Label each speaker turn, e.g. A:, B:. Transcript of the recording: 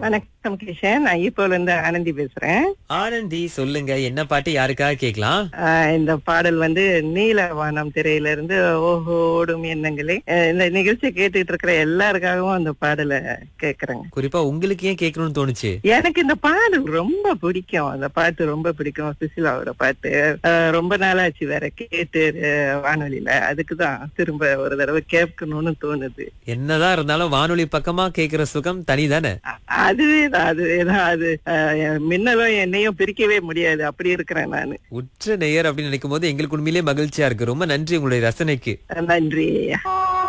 A: வணக்கம் கிஷன் நான் ஈப்போல இருந்து ஆனந்தி பேசுறேன்
B: ஆனந்தி சொல்லுங்க என்ன பாட்டு யாருக்காக கேக்கலாம்
A: ஆஹ் இந்த பாடல் வந்து நீலவானம் திரையில இருந்து ஓஹோடும் எண்ணங்களே ஆஹ் இந்த நிகழ்ச்சியை கேட்டுட்டு இருக்கிற எல்லாருக்காகவும் அந்த பாடலை கேக்குறேங்க
B: குறிப்பா உங்களுக்கு ஏன் கேட்கணும்னு தோணுச்சு
A: எனக்கு இந்த பாடல் ரொம்ப பிடிக்கும் அந்த பாட்டு ரொம்ப பிடிக்கும் சுசிலாவோட பாட்டு ஆஹ் ரொம்ப நாளாச்சு வேற கேட்டு ஆஹ் வானொலியில அதுக்குதான் திரும்ப ஒரு தடவை கேட்கணும்னு தோணுது
B: என்னதான் இருந்தாலும் வானொலி பக்கமா கேக்குற சுகம் தனிதானே
A: அ- அதுவேதான் அதுவேதான் அது ஆஹ் மின்னலும் என்னையும் பிரிக்கவே முடியாது அப்படி இருக்கிறேன் நானு
B: உற்ற நேயர் அப்படின்னு நினைக்கும் போது எங்களுக்கு உண்மையிலேயே மகிழ்ச்சியா இருக்கு ரொம்ப நன்றி உங்களுடைய ரசனைக்கு
A: நன்றி